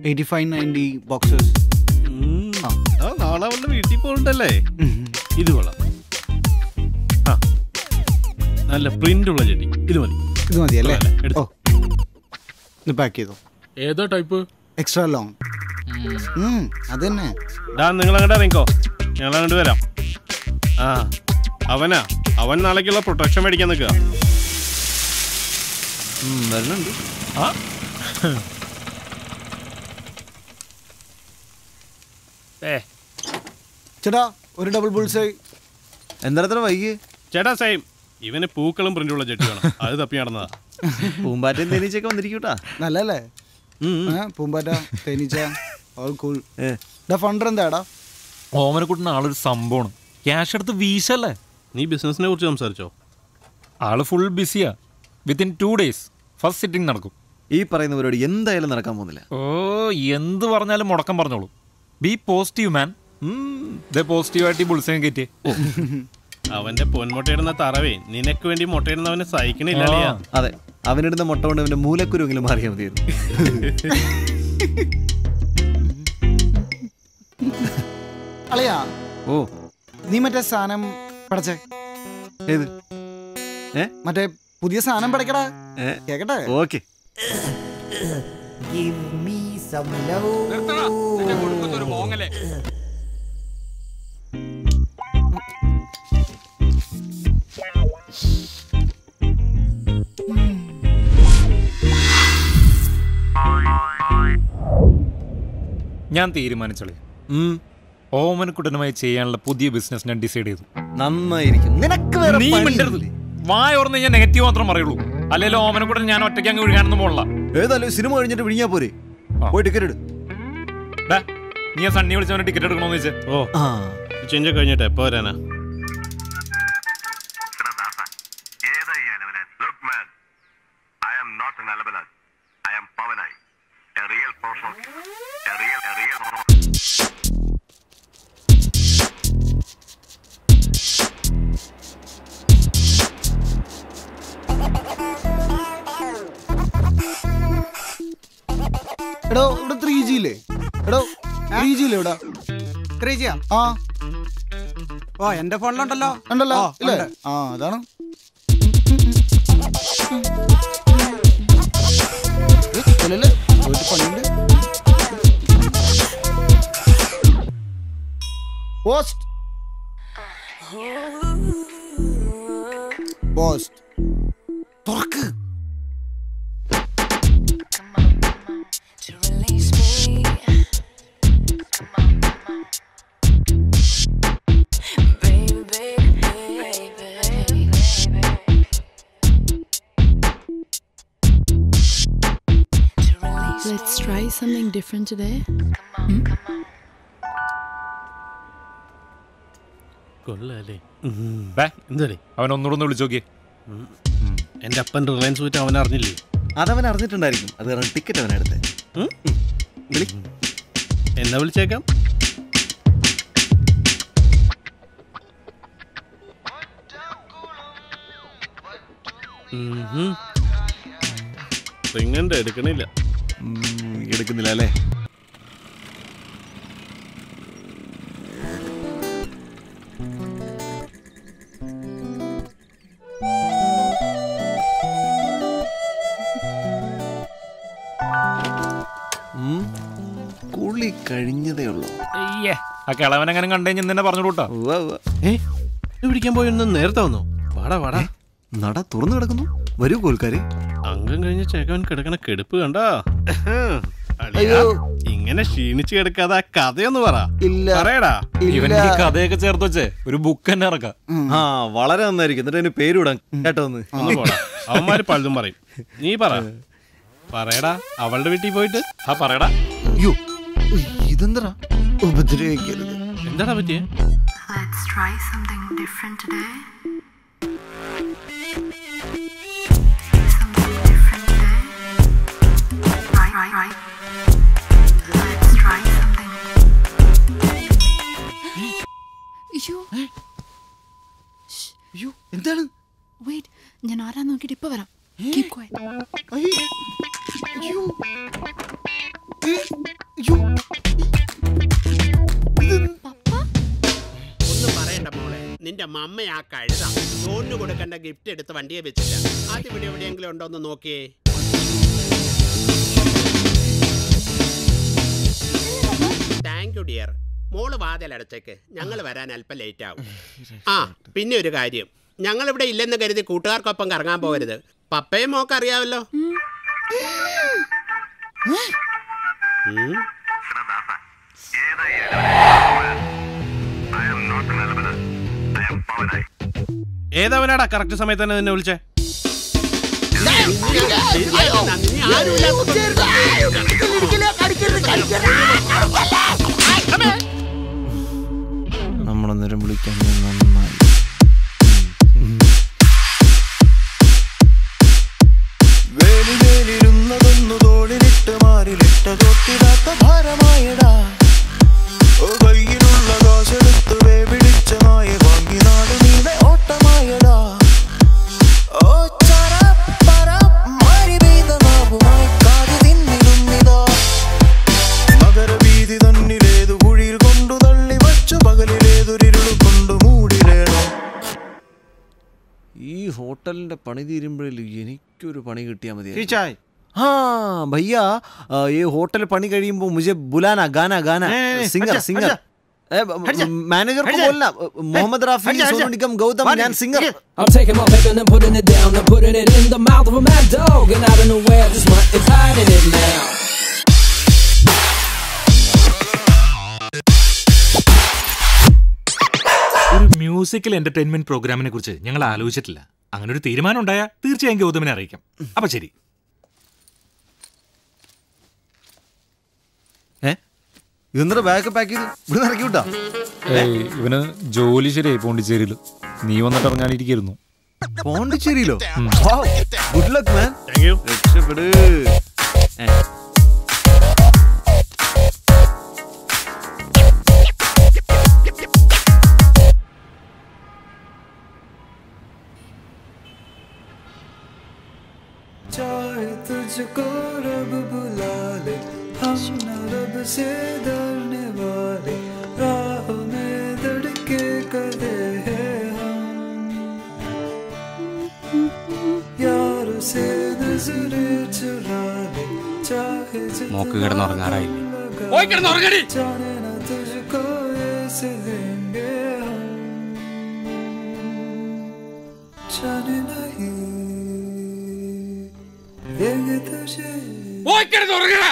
Eighty five ninety boxes ഉം. ആ, നാളെ അവളുടെ വീട്ടിൽ പോകണ്ടല്ലേ ഇത് കൊള്ളാം ആ നല്ല പ്രിന്റ് ഉള്ള ചെടി ഇത് മതി ഇത് മതി അല്ലേ കൊള്ളാല്ലേ? എടുത്തോ. ഓ ഇത് പാക്ക് ചെയ്തോ ഏതാ ടൈപ്പ് എക്സ്ട്രാ ലോങ് അത് തന്നെ ഡാ നിങ്ങൾ അങ്ങോട്ട് ഇറങ്ങിക്കോ ഞങ്ങൾ അങ്ങോട്ട് വരാം ആ അവനാ അവൻ നാളേക്കുള്ള പ്രൊട്ടക്ഷൻ മേടിക്കാൻ നിൽക്കുക വരുന്നുണ്ട് ആ ഏ ചേട്ടാ ഒരു ഡബിൾ ബുൾസായി എന്താ അത്ര വൈകി ചേട്ടാ സെയിം ഇവന് പൂക്കളും പ്രിന്റുള്ള ചെടി വേണം അത് തപ്പി നടന്നതാ പൂമ്പാറ്റയും തേനീച്ചയൊക്കെ വന്നിരിക്കൂട്ടാ നല്ലല്ലേ ഏ, പൂമ്പാറ്റ തേനീച്ച ഓൾ കൂൾ ഏ. ഡാ ഫണ്ടർ എന്താടാ ഓമനക്കുട്ടൻ ആളൊരു സംഭവമാണ് ക്യാഷ് എടുത്ത് വീശല്ലേ നീ ബിസിനസിനെ കുറിച്ച് സംസാരിച്ചോ ആള് ഫുൾ ബിസിയാ within two days first sitting നടക്കും ഈ പറയുന്ന പരിപാടി എന്തായാലും നടക്കാൻ പോകുന്നില്ല ഓ എന്ത് പറഞ്ഞാലും മുടക്കം പറഞ്ഞോളൂ ബി പോസിറ്റീവ് മാൻ ഇതേ പോസിറ്റീവായിട്ട് ഈ ബുൾസയും കയറ്റി അവന്റെ പൊന്മുട്ടയിടുന്ന തറവേ നിനക്ക് വേണ്ടി മുട്ടയിടുന്നവനെ സഹിക്കണില്ലല്ലേ അതെ അവനിടുന്ന മുട്ട കൊണ്ട് അവന്റെ മൂലക്കുരുവെങ്കിലും മാറിയാൽ മതിയായിരുന്നു അളിയാ ഓ നീ മറ്റേ സാധനം പടച്ചേ ഏത് ഏ മറ്റേ പുതിയ സാധനം പടക്കടാ ഏ കേക്കട്ടെ okay Give me some love. ഞാൻ തീരുമാനിച്ചോളി ഉം, ഓമനക്കുട്ടനുമായി ചെയ്യാനുള്ള പുതിയ ബിസിനസ് ഞാൻ ഡിസൈഡ് ചെയ്തു നന്നായിരിക്കും നിനക്ക് വേറെ നീ മിണ്ടരുത് പണിയില്ലേ? വായ ഓർന്ന് ഞാൻ നെഗറ്റീവ് മാത്രം പറയുള്ളൂ അല്ലെങ്കിൽ ഓമനക്കുട്ടൻ ഞാൻ ഒറ്റയ്ക്ക് അങ്ങ് ഒഴുകാനൊന്നും പോകണ്ട ഏതായാലും സിനിമ കഴിഞ്ഞിട്ട് വിഴിഞ്ഞാ പോരെ ആ. പോയി ടിക്കറ്റ് എടു ഡാ, നീ ആ സണ്ണി വിളിച്ചവനെ ടിക്കറ്റ് എടുക്കണമെന്ന് വെച്ച് ഓ ആ ചേഞ്ച് കഴിഞ്ഞിട്ട് എപ്പോ വരാനാ ഏതാ ഈ അലവലാൻ look man I am not an അലവലാൻ I am Pavanai a real person a real a real എടോ ഇവിടെ ത്രീ ജി ഇല്ലേ എടോ ത്രീ ജി ഇല്ലേ ഇവിടെ ത്രീ ജിയാ ആ ഓ എന്റെ ഫോണിലുണ്ടല്ലോ ഉണ്ടല്ലോ ഓ, ഇല്ലേ ഉണ്ട്. ആ അതാണ് ഏ, ഇല്ലല്ലേ? പോയിട്ട് പണിയുണ്ട് പോസ്റ്റ് പോസ്റ്റ് തുറക്ക് to release me. Baby, baby, baby, baby. To release Let's try something different today. കൊള്ളാല്ലേ ഡാ, എന്താടേ അവൻ ഒന്നുകൂടെ ഒന്ന് വിളിച്ചു നോക്കിയേ എന്റെ അപ്പൻ റിലയൻസ് പോയിട്ട് അവൻ അറിഞ്ഞില്ലേ അതവൻ അറിഞ്ഞിട്ടുണ്ടായിരിക്കും അത് കാരണം ടിക്കറ്റ് അവൻ എടുത്തേ ഉം? എന്നാ വിളിച്ചേക്കാം റിങ്ങണ്ട് എടുക്കണില്ല ഉം, എടുക്കുന്നില്ല അല്ലേ ഉം, കുളി കഴിഞ്ഞതേ ഉള്ളൂ അയ്യേ ആ കിളവനെങ്ങനെ കണ്ടു കഴിഞ്ഞാൽ നിന്നെ പറഞ്ഞു കൂട്ടാ ഉവ്വ, ഉവ്വ. ഏ ഇത് പിടിക്കാൻ പോയൊന്ന് നേരത്തെ വന്നോ വാടാ വാടാ നട തുറന്നു കിടക്കുന്നു വരൂ കോൽക്കാരെ അംഗം കഴിഞ്ഞ ചേക്കവൻ കിടക്കണ കെടുപ്പ് കണ്ടാ അളിയാ, ഇങ്ങനെ ക്ഷീണിച്ച് കിടക്കാതെ ആ കഥയൊന്ന് പറ ഇല്ല പറയടാ ഇവന്റെ ഈ കഥയൊക്കെ ചേർത്ത് വെച്ചേ ഒരു ബുക്ക് തന്നെ ഇറക്കാം ആ വളരെ നന്നായിരിക്കും എന്നിട്ട് അതിന് പേരിടാൻ കേട്ടോ ഒന്ന് ഒന്ന് പോടാ അവന്മാര് പലതും പറയും നീ പറ പറയടാ അവളുടെ വീട്ടിൽ പോയിട്ട് ആ പറയടാ അയ്യോ ഇതെന്തടാ ഉപദ്രവിക്കരുത് എന്താടാ പറ്റിയേ Let's try something different today. Something different today. Right, right, right. Let's try something. അയ്യോ അയ്യോ എന്താണ് വെയിറ്റ് ഞാൻ ആരാ നോക്കിയിട്ട് ഇപ്പൊ വരാം Keep quiet. അയ്യോ. അയ്യോ ഏ, നിന്റെ മമ്മ ആ കഴുത ലോണിന് കൊടുക്കേണ്ട ഗിഫ്റ്റ് എടുത്ത് വണ്ടിയെ വെച്ചില്ല അത് ഇവിടെ എവിടെയെങ്കിലും ഉണ്ടോ എന്ന് നോക്കിയേ താങ്ക് യു ഡിയർ മോള് വാതിൽ അടച്ചേക്ക് ഞങ്ങൾ വരാൻ അല്പം ലേറ്റ് ആവും ആ പിന്നെ ഒരു കാര്യം ഞങ്ങൾ ഇവിടെ ഇല്ലെന്ന് കരുതി കൂട്ടുകാർക്കൊപ്പം കറങ്ങാൻ പോകരുത് പപ്പയും മോക്ക് അറിയാമല്ലോ ഉം. I am not an Alabama. I am Pavanai. ഏതവനാടാ കറക്റ്റ് സമയത്ത് തന്നെ നിന്നെ വിളിച്ചേ ശരിയായിട്ടാ, നീ ആരുമില്ലാത്ത നമ്മളന്നേരം വിളിക്കാൻ നന്നായി വേലിവേലിരുന്നതൊന്നു തോളിലിട്ട് മാറിലിട്ട തൊട്ടിടാത്ത ഭാരമായടാ ഓ കയ്യിലുള്ള കാശെടുത്ത് വേപിടിച്ച മായ വാങ്ങി നാട് നീളെ ഓട്ടമായടാ ഓ ചറ പറ മാരി പെയ്ത നാവുമായി കാതി തിന്നിടുന്നിതാ നഗരവീതി തന്നിലേതു കുഴിയിൽ കൊണ്ടു തള്ളി വച്ചു പകലിലേതൊരിരുളു കൊണ്ടു മൂടിലേണോ ഈ ഹോട്ടലിന്റെ പണി തീരുമ്പോഴേ എനിക്കൊരു പണി കിട്ടിയാൽ മതി खींचाए हाँ भैया अ, ये होटल पनी കഴിയുമ്പോൾ मुझे बुलाना गाना गाना नहीं, नहीं, सिंगर हट जा, सिंगर हट मैनेजर को हट जा। बोलना मोहम्मद राफी हट जा, हट सोनू जा। निगम गौतम मार ഞാൻ दे, സിംഗർ हट I'm taking my paper and putting it down and putting it in the mouth of a mad dog. And I don't know where this mutt is hiding it now. ഒരു മ്യൂസിക്കൽ എന്റർടൈൻമെന്റ് പ്രോഗ്രാമിനെ കുറിച്ച് ഞങ്ങൾ ആലോചിച്ചിട്ടില്ല അങ്ങനെ ഒരു തീരുമാനം ഉണ്ടായാൽ തീർച്ചയായും ഗൗതമിനെ അറിയിക്കാം അപ്പൊ ശരി ഏ ഇതെന്താ ബാഗ് പാക്ക് ചെയ്ത് ഇവിടെ ഇറക്കി വിട്ടാ ഇവന് ജോലി ശരിയായി പോണ്ടിച്ചേരിയിൽ നീ വന്നിട്ട് ഇറങ്ങാനിരിക്കുന്നു പോണ്ടിച്ചേരിയിലോ good luck man thank you രക്ഷപ്പെട് ഏ. चाहे तुझको रब बुला ले हम न रब से डरने वाले राहों में धड़के कदे हैं हम यार से नजरे चुरा ले चाहे മോക്ക് കിടന്നുറങ്ങാറായില്ലേ പോയി കിടന്നുറങ്ങടി जाने न तुझको ऐसे लेंगे हम जाने नहीं देंगे तुझे പോയി കിടന്നുറങ്ങടാ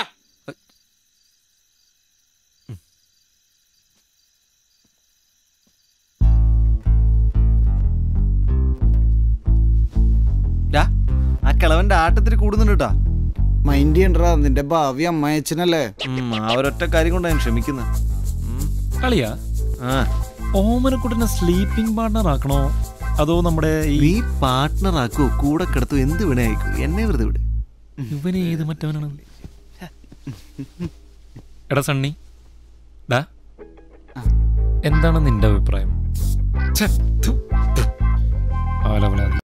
ഡാ, ആ കിളവന്റെ ആട്ടത്തിൽ കൂടുന്നുണ്ട് കേട്ടാ മൈൻഡ് ചെയ്യണ്ടാ നിന്റെ ഭാവി അമ്മായച്ചനല്ലേ ആ ഒരൊറ്റ കാര്യം കൊണ്ട് ഞാൻ ക്ഷമിക്കുന്നത് കളിയാ ആ ഓമനക്കുട്ടനെ സ്ലീപ്പിംഗ് പാർട്ണർ ആക്കണോ അതോ നമ്മുടെ ഈ നീ പാർട്ട്ണർ ആക്കോ കൂടെ കിടത്തോ എന്ത് വേണേ അയക്കോ എന്നെ വെറുതെ വിട് ഇവന് ഏത് മറ്റവനാണ് എടാ സണ്ണി ഡാ എന്താണ് നിന്റെ അഭിപ്രായം ഛെ, ഥു, ഥു. ആലവലാതി